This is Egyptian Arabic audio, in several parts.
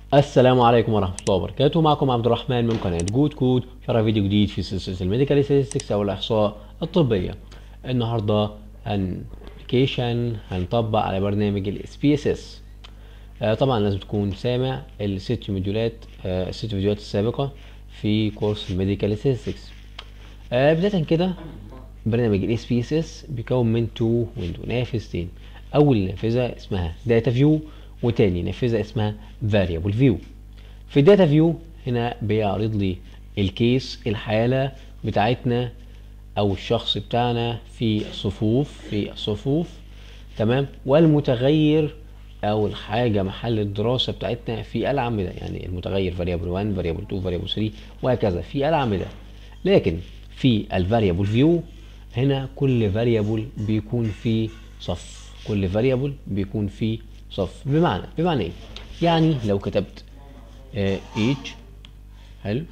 السلام عليكم ورحمة الله وبركاته معكم عبد الرحمن من قناة جود كود شرح فيديو جديد في سلسلة الميديكال ستاتستكس أو الإحصاء الطبية النهاردة ابلكيشن هنطبق على برنامج ال SPSS آه طبعا لازم تكون سامع الست فيديوهات آه الست فيديوهات السابقة في كورس الميديكال ستاتستكس آه بداية كده برنامج ال SPSS بيكون من تو ويندو نافذتين أول نافذة اسمها داتا فيو وتاني نافذة اسمها variable view في الداتا فيو هنا بيعرض لي الكيس الحالة بتاعتنا او الشخص بتاعنا في صفوف في صفوف تمام والمتغير او الحاجة محل الدراسة بتاعتنا في الأعمدة يعني المتغير variable 1 variable 2 variable 3 وهكذا في الأعمدة لكن في الفاريبل فيو هنا كل variable بيكون في صف كل variable بيكون في صف بمعنى بمعنى ايه يعني لو كتبت آه each حلو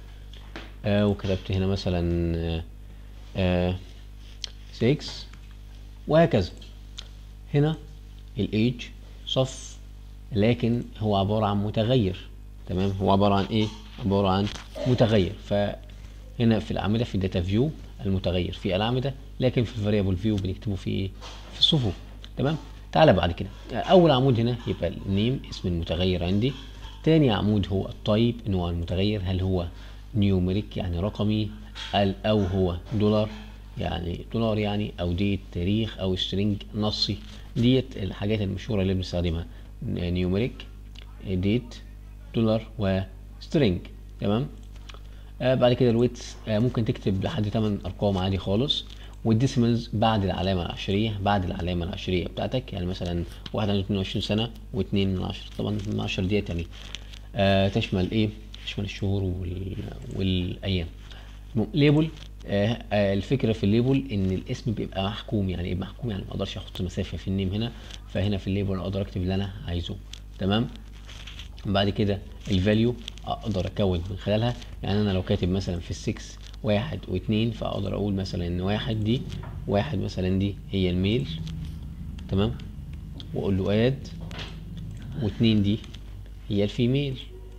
آه وكتبت هنا مثلا آه آه 6 وهكذا هنا الايج صف لكن هو عبارة عن متغير تمام هو عبارة عن ايه عبارة عن متغير فهنا في الأعمدة في الداتا فيو المتغير في الأعمدة لكن في الفاريبل فيو بنكتبه في ايه في الصفوف تمام تعالى بعد كده اول عمود هنا يبقى النيم اسم المتغير عندي تاني عمود هو التايب نوع المتغير هل هو نيوميريك يعني رقمي او هو دولار يعني دولار يعني او ديت تاريخ او سترينج نصي ديت الحاجات المشهورة اللي بنستخدمها نيوميريك ديت دولار وسترينج تمام آه بعد كده الويتس آه ممكن تكتب لحد 8 ارقام عادي خالص والديسيمالز بعد العلامة العشرية بعد العلامة العشرية بتاعتك يعني مثلا واحد عنده 22 سنة واتنين من عشرة طبعا من عشرة ديت يعني آه تشمل ايه؟ تشمل الشهور وال... والأيام ليبل آه آه الفكرة في الليبل إن الاسم بيبقى محكوم يعني ايه محكوم يعني ما اقدرش احط مسافة في النيم هنا فهنا في الليبل اقدر اكتب اللي انا عايزه تمام؟ بعد كده الفاليو اقدر اكون من خلالها يعني انا لو كاتب مثلا في السكس واحد واتنين فاقدر اقول مثلا ان واحد دي واحد مثلا دي هي الميل تمام واقول له اد واتنين دي هي الفيميل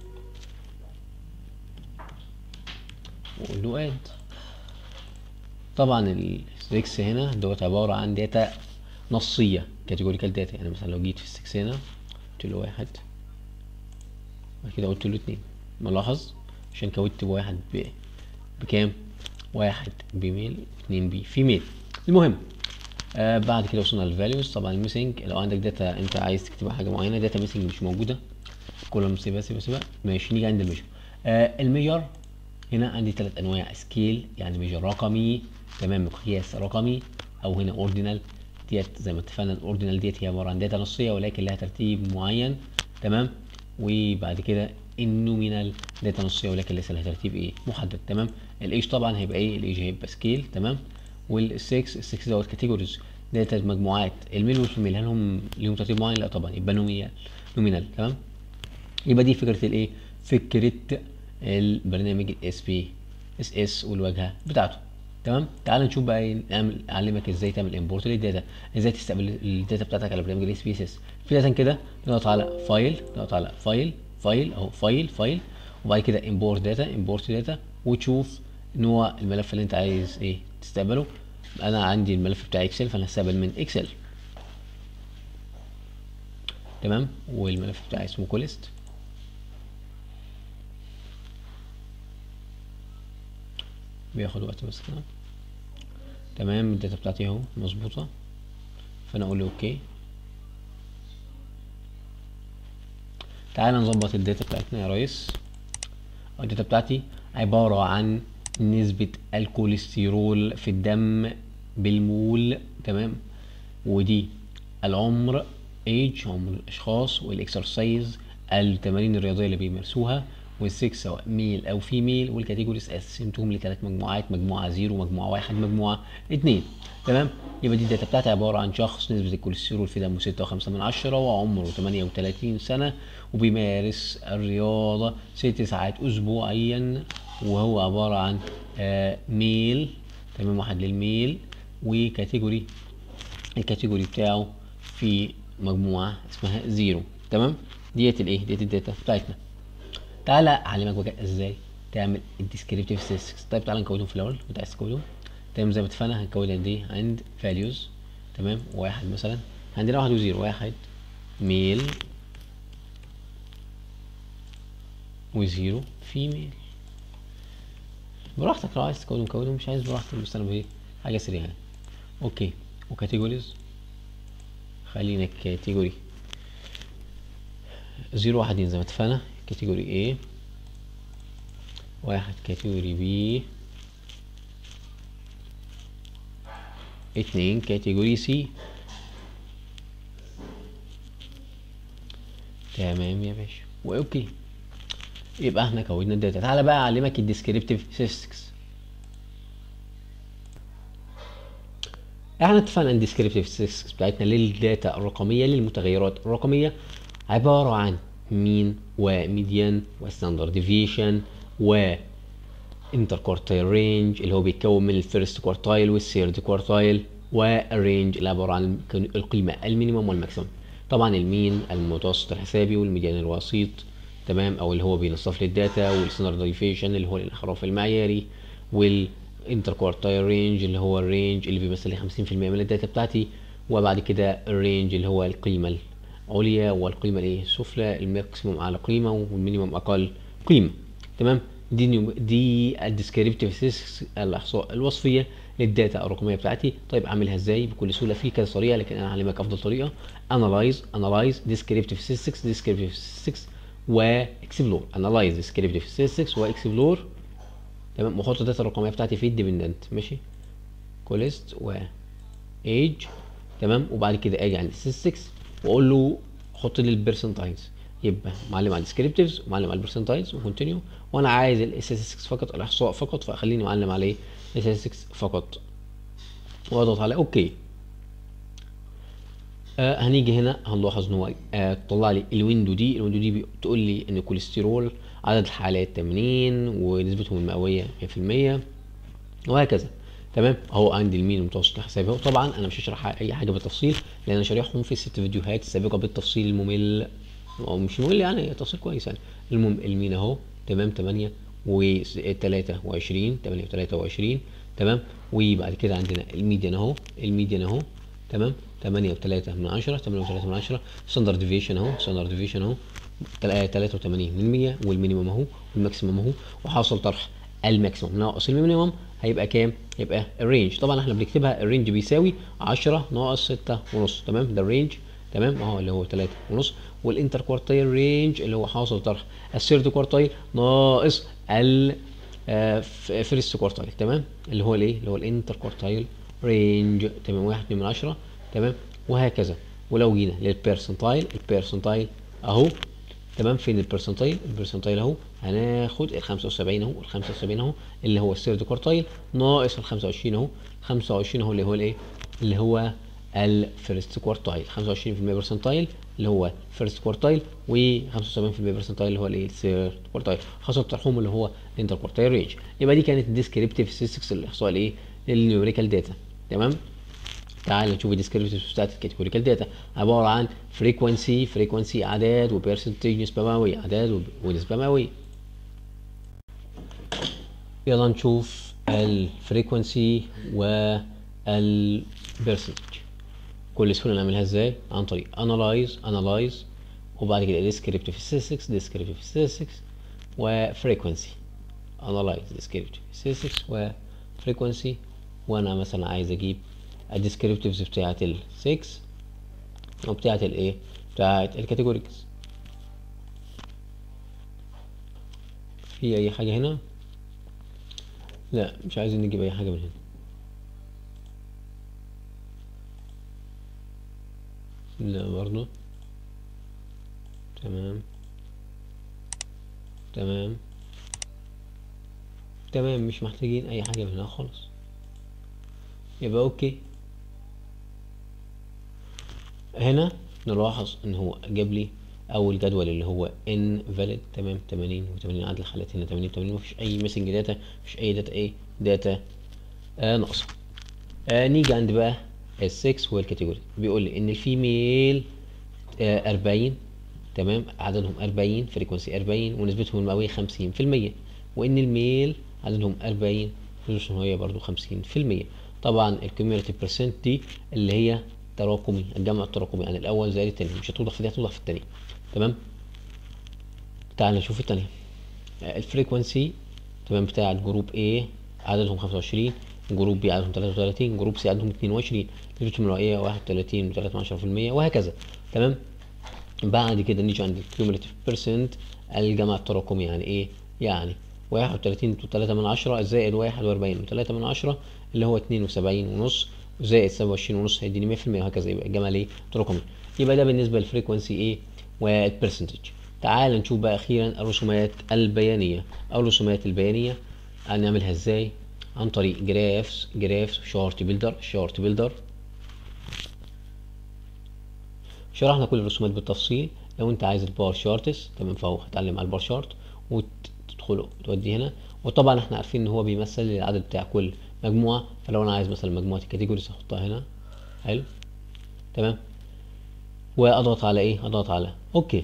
واقول له اد طبعا السكس هنا دوت عبارة عن داتا نصية كاتيجوريكال داتا يعني مثلا لو جيت في السكس هنا قلت له واحد بعد كده قلت له اتنين ملاحظ عشان كودت بواحد ب بكام واحد بميل اتنين بي فيميل المهم آه بعد كده وصلنا للفاليوز طبعا الميسنج لو عندك داتا انت عايز تكتبها حاجه معينه داتا ميسنج مش موجوده كلهم سيبها سيبها سيبها ماشي نيجي عند الميجر آه الميجر هنا عندي ثلاث انواع سكيل يعني ميجر رقمي تمام مقياس رقمي او هنا اوردينال ديت زي ما اتفقنا الاوردينال ديت هي عباره عن داتا نصيه ولكن لها ترتيب معين تمام وبعد كده النومينال داتا نصيه ولكن لسه لها ترتيب ايه محدد تمام الايج طبعا هيبقى ايه الايج هيبقى سكيل تمام والسكس السكس دوت كاتيجوريز داتا مجموعات الميل والفيميل هل هم ليهم ترتيب معين لا طبعا يبقى نومينال نومينال تمام يبقى دي فكره الايه فكره البرنامج الاس بي اس اس والواجهه بتاعته تمام تعال نشوف بقى ايه نعمل اعلمك ازاي تعمل امبورت للداتا ازاي تستقبل الداتا بتاعتك على برنامج الاس بي اس اس بدايه كده نضغط على فايل نضغط على فايل فايل اهو فايل فايل وبعد كده امبورت داتا امبورت داتا وتشوف نوع الملف اللي انت عايز ايه تستقبله انا عندي الملف بتاع اكسل فانا هستقبل من اكسل تمام والملف بتاعي اسمه كوليست بياخد وقت بس كده تمام الداتا بتاعتي اهو مظبوطه فانا اقول له اوكي تعالى نظبط الداتا بتاعتنا يا ريس الداتا بتاعتي عبارة عن نسبة الكوليسترول في الدم بالمول تمام ودي العمر ايج عمر الاشخاص والاكسرسايز التمارين الرياضية اللي بيمارسوها والسكس سواء ميل او فيميل والكاتيجوريز قسمتهم لثلاث مجموعات مجموعة زيرو مجموعة واحد مجموعة اتنين تمام يبقى دي الداتا بتاعتي عبارة عن شخص نسبة الكوليسترول في دمه ستة وخمسة من عشرة وعمره تمانية وتلاتين سنة وبيمارس الرياضة ست ساعات أسبوعيا وهو عبارة عن آه ميل تمام واحد للميل وكاتيجوري الكاتيجوري بتاعه في مجموعة اسمها زيرو تمام ديت الايه ديت الداتا بتاعتنا تعالى اعلمك بقى ازاي تعمل الديسكريبتيف statistics طيب تعالى نكودهم في الاول انت عايز تكودهم تمام زي ما اتفقنا هنكود عند ايه عند values تمام واحد مثلا عندنا واحد وزيرو واحد ميل وزيرو فيميل براحتك لو عايز تكودهم كودهم مش عايز براحتك بس انا بايه حاجه سريعه يعني. اوكي وكاتيجوريز خلينا كاتيجوري زيرو واحد زي ما اتفقنا كاتيجوري A واحد كاتيجوري B اتنين كاتيجوري C تمام يا باشا واوكي يبقى احنا كودنا الداتا تعالى بقى اعلمك الديسكريبتيف statistics احنا اتفقنا ان الديسكريبتيف statistics بتاعتنا للداتا الرقميه للمتغيرات الرقميه عباره عن مين وميديان وستاندرد ديفيشن و انتر كوارتايل رينج اللي هو بيتكون من الفيرست كوارتايل والثيرد كوارتايل والرينج اللي عباره عن القيمه المينيمم والماكسيمم طبعا المين المتوسط الحسابي والميديان الوسيط تمام او اللي هو بينصف لي الداتا والستاندرد ديفيشن اللي هو الانحراف المعياري والانتر كوارتايل رينج اللي هو الرينج اللي بيمثل لي 50% من الداتا بتاعتي وبعد كده الرينج اللي هو القيمه عليا والقيمه الايه السفلى الماكسيموم اعلى قيمه والمينيموم اقل قيمه تمام دي نيو دي الديسكريبتيف الاحصاء الوصفيه للداتا الرقميه بتاعتي طيب اعملها ازاي بكل سهوله في كذا طريقه لكن انا هعلمك افضل طريقه انالايز انالايز ديسكريبتيف statistics ديسكريبتيف statistics واكسبلور انالايز ديسكريبتيف statistics واكسبلور تمام واحط الداتا الرقميه بتاعتي في الديبندنت ماشي كوليست و ايج تمام وبعد كده اجي عند statistics واقول له حط لي البرسنتايلز يبقى معلم على الديسكريبتيفز ومعلم على البرسنتايلز وكونتينيو وانا عايز الاستاتستكس فقط الاحصاء فقط فاخليني معلم عليه الاستاتستكس فقط واضغط على اوكي آه هنيجي هنا هنلاحظ ان هو آه طلع لي الويندو دي الويندو دي بتقول لي ان الكوليسترول عدد الحالات 80 ونسبتهم المئويه 100% وهكذا تمام اهو عندي المين المتوسط الحسابي اهو طبعا انا مش هشرح اي حاجه بالتفصيل لان انا شارحهم في الست فيديوهات السابقه بالتفصيل الممل او مش ممل يعني تفصيل كويس يعني المهم المين اهو تمام 8 و 23 8 و 23 تمام وبعد كده عندنا الميديان اهو الميديان اهو تمام 8 و 3 من 10 8 و 3 من 10 ستاندرد ديفيشن اهو ستاندرد ديفيشن اهو 83 من 100 والمينيمم اهو والماكسيمم اهو وحاصل طرح الماكسيمم ناقص المينيمم هيبقى كام؟ يبقى الرينج طبعا احنا بنكتبها الرينج بيساوي 10 ناقص 6 ونص تمام ده الرينج تمام اهو اللي هو 3 ونص والانتر كوارتايل رينج اللي هو حاصل طرح الثيرد كوارتايل ناقص ال فيرست كوارتايل تمام اللي هو الايه اللي هو الانتر كوارتايل رينج تمام 1 2 من 10 تمام وهكذا ولو جينا للبيرسنتايل البيرسنتايل اهو تمام فين البرسنتايل البرسنتايل اهو هناخد ال 75 اهو ال 75 اهو اللي هو الثيرد كوارتايل ناقص ال 25 اهو 25 اهو اللي هو الايه اللي هو الفيرست كوارتايل 25% برسنتايل اللي هو فيرست كوارتايل و 75% برسنتايل اللي هو الايه الثيرد كوارتايل حسب طرحهم اللي هو الانتر كوارتايل رينج يبقى دي كانت الديسكريبتيف statistics الاحصاء الايه للنيوميريكال داتا تمام تعال نشوف الديسكريبتيف بتاعت الكاتيجوريكال داتا عباره عن فريكونسي فريكونسي اعداد وبرسنتج نسبه مئويه اعداد ونسبه مئويه يلا نشوف الفريكونسي والبرسنتج كل سهوله نعملها ازاي عن طريق انالايز انالايز وبعد كده descriptive statistics descriptive statistics وفريكونسي انالايز descriptive statistics وفريكونسي وانا مثلا عايز اجيب الديسكريبتيفز بتاعت ال 6 او بتاعت الايه بتاعت الكاتيجوريز في اي حاجه هنا لا مش عايزين نجيب اي حاجه من هنا لا برضو تمام تمام تمام مش محتاجين اي حاجه من هنا خالص يبقى اوكي هنا نلاحظ ان هو جاب لي اول جدول اللي هو ان فاليد تمام 80 و80 عدد الحالات هنا 80 80 مفيش اي ميسنج داتا مفيش اي داتا ايه داتا آه ناقصه آه نيجي عند بقى ال6 والكاتيجوري بيقول لي ان الفيميل آه 40 تمام عددهم 40 فريكونسي 40 ونسبتهم المئويه 50% وان الميل عددهم 40 ونسبتهم المئويه برضو 50% طبعا الكوميوليتيف برسنت دي اللي هي تراكمي الجمع التراكمي يعني الاول زائد الثاني مش هتوضح في دي هتوضح في الثانيه تمام تعال نشوف الثانيه الفريكونسي تمام بتاعت جروب A عددهم 25 جروب B عددهم 33 جروب C عددهم 22 نسبتهم المئويه 31 و3 وهكذا تمام بعد كده نيجي عند الكيوميليتيف بيرسنت الجمع التراكمي يعني ايه يعني واحد وتلاتين وتلاتة من عشرة زائد واحد وأربعين وتلاتة من عشرة اللي هو اتنين وسبعين ونص زائد سبعة وعشرين ونص هيديني مية في المية وهكذا يبقى الجمع ايه تراكمي يبقى ده بالنسبة للفريكونسي ايه والبرسنتج تعال نشوف بقى أخيرا الرسومات البيانية أو الرسومات البيانية هنعملها ازاي عن طريق جرافس جرافس شارت بيلدر شارت بيلدر شرحنا كل الرسومات بالتفصيل لو انت عايز البار شارتس تمام فهو هتعلم على البار شارت وتدخله تودي هنا وطبعا احنا عارفين ان هو بيمثل العدد بتاع كل مجموعه فلو انا عايز مثلا مجموعه الكاتيجوريز احطها هنا حلو تمام واضغط على ايه اضغط على اوكي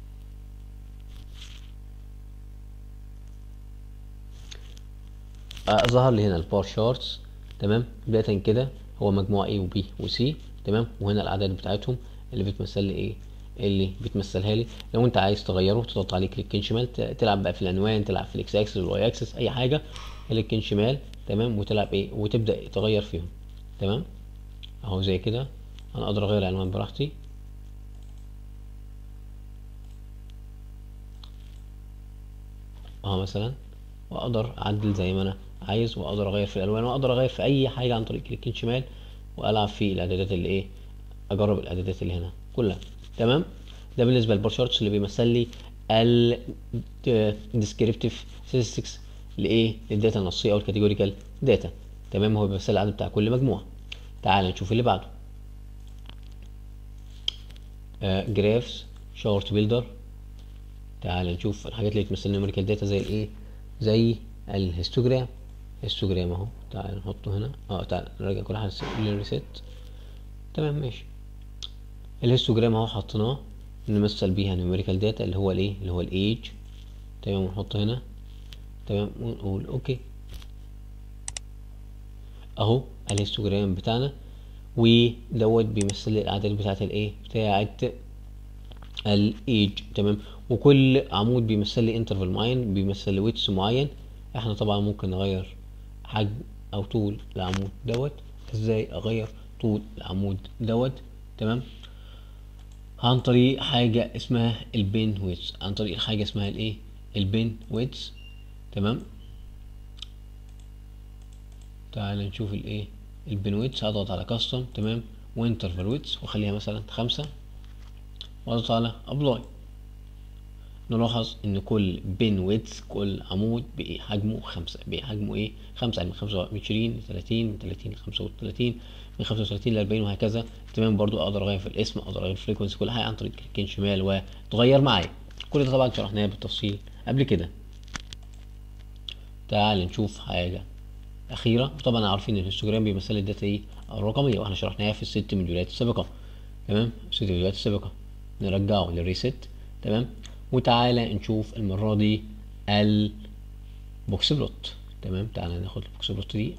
آه ظهر لي هنا البار شارتس تمام بدايه كده هو مجموعه A وB وC تمام وهنا الاعداد بتاعتهم اللي بتمثل لي ايه اللي بتمثلها لي لو انت عايز تغيره تضغط عليه كليك شمال تلعب بقى في العنوان تلعب في الاكس اكسس والواي اكسس اي حاجه كليك شمال تمام وتلعب ايه وتبدا تغير فيهم تمام اهو زي كده انا اقدر اغير العنوان براحتي اهو مثلا واقدر اعدل زي ما انا عايز واقدر اغير في الالوان واقدر اغير في اي حاجه عن طريق كليك شمال والعب في الاعدادات اللي ايه اجرب الاعدادات اللي هنا كلها تمام ده بالنسبه للبار شارتس اللي بيمثل لي ال descriptive statistics لايه للداتا النصيه او الكاتيجوريكال داتا تمام هو بيمثل العدد بتاع كل مجموعه تعال نشوف اللي بعده جرافس شارت بيلدر تعال نشوف الحاجات اللي بتمثل نيوميريكال داتا زي الايه زي الهيستوجرام هيستوجرام اهو تعال نحطه هنا اه تعال نرجع كل حاجه للريست تمام ماشي الهيستوجرام اهو حطيناه نمثل بيها نيوميريكال داتا اللي هو الايه اللي هو الايج تمام ونحطه هنا تمام ونقول اوكي اهو الهيستوجرام بتاعنا ودوت بيمثل لي الاعداد بتاعت الايه بتاعت الايج تمام وكل عمود بيمثل لي انترفال معين بيمثل لي ويتس معين احنا طبعا ممكن نغير حجم او طول العمود دوت ازاي اغير طول العمود دوت تمام عن طريق حاجة اسمها البين ويتس عن طريق حاجة اسمها الايه البين ويتس تمام تعال نشوف الايه البين ويتس هضغط على كاستم تمام وانترفال ويتس واخليها مثلا خمسة واضغط على ابلاي نلاحظ ان كل بين ويتس كل عمود بايه حجمه خمسة بايه حجمه ايه خمسة يعني من خمسة وعشرين لتلاتين من تلاتين لخمسة وتلاتين من خمسة وتلاتين لأربعين وهكذا تمام برضو اقدر اغير في الاسم اقدر اغير في الفريكونسي كل حاجة عن طريق كليكين شمال وتغير معايا كل ده طبعا شرحناه بالتفصيل قبل كده تعال نشوف حاجة أخيرة طبعا عارفين إن الهيستوجرام بيمثل الداتا إيه الرقمية وإحنا شرحناها في الست فيديوهات السابقة تمام الست فيديوهات السابقة نرجعه للريست تمام وتعالى نشوف المرة دي البوكس بلوت تمام تعالى ناخد البوكس بلوت دي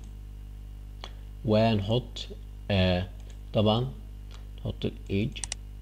ونحط آه طبعا نحط الايج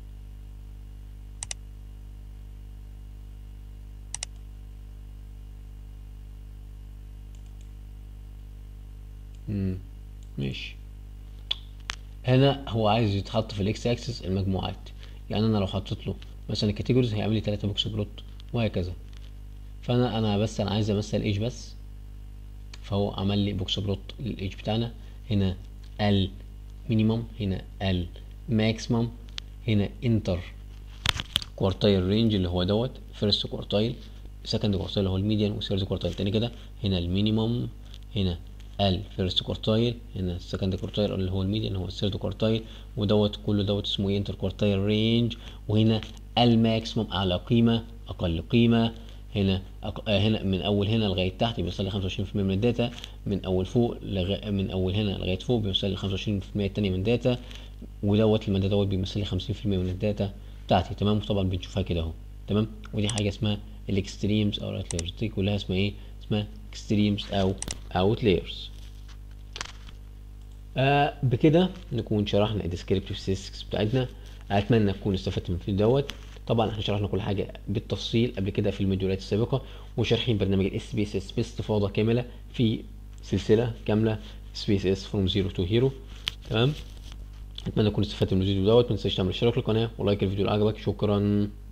مم. ماشي هنا هو عايز يتحط في الاكس اكسس المجموعات يعني انا لو حطيت له مثلا الكاتيجوريز هيعمل لي 3 بوكس بلوت وهكذا فانا انا بس انا عايز امثل ايج بس فهو عمل لي بوكس بلوت للايج بتاعنا هنا المينيمم هنا الماكسيمم هنا انتر كوارتايل رينج اللي هو دوت فيرست كوارتايل سكند كوارتايل اللي هو الميديان وثيرد كوارتايل تاني كده هنا المينيمم هنا الفيرست كوارتايل هنا السكند كوارتايل اللي هو الميديان هو الثيرد كوارتايل ودوت كله دوت اسمه ايه انتر كوارتايل رينج وهنا الماكسيموم اعلى قيمه اقل قيمه هنا أق... آه هنا من اول هنا لغايه تحت بيوصل لي 25% من الداتا من اول فوق لغ... من اول هنا لغايه فوق بيوصل لي 25% التاني من الداتا ودوت المدى دوت بيمثل لي 50% من الداتا بتاعتي تمام طبعا بنشوفها كده اهو تمام ودي حاجه اسمها الاكستريمز او الاوتلايرز دي كلها اسمها ايه اسمها اكستريمز او اوتلايرز آه بكده نكون شرحنا الديسكريبتيف statistics بتاعتنا اتمنى تكونوا استفدتوا من الفيديو دوت طبعا احنا شرحنا كل حاجه بالتفصيل قبل كده في الفيديوهات السابقه وشارحين برنامج الاس بي اس اس باستفاضه كامله في سلسله كامله اس بي اس اس فروم زيرو تو هيرو تمام اتمنى تكونوا استفدتوا من الفيديو دوت ما تنساش تعمل اشتراك للقناه ولايك الفيديو اللي عجبك شكرا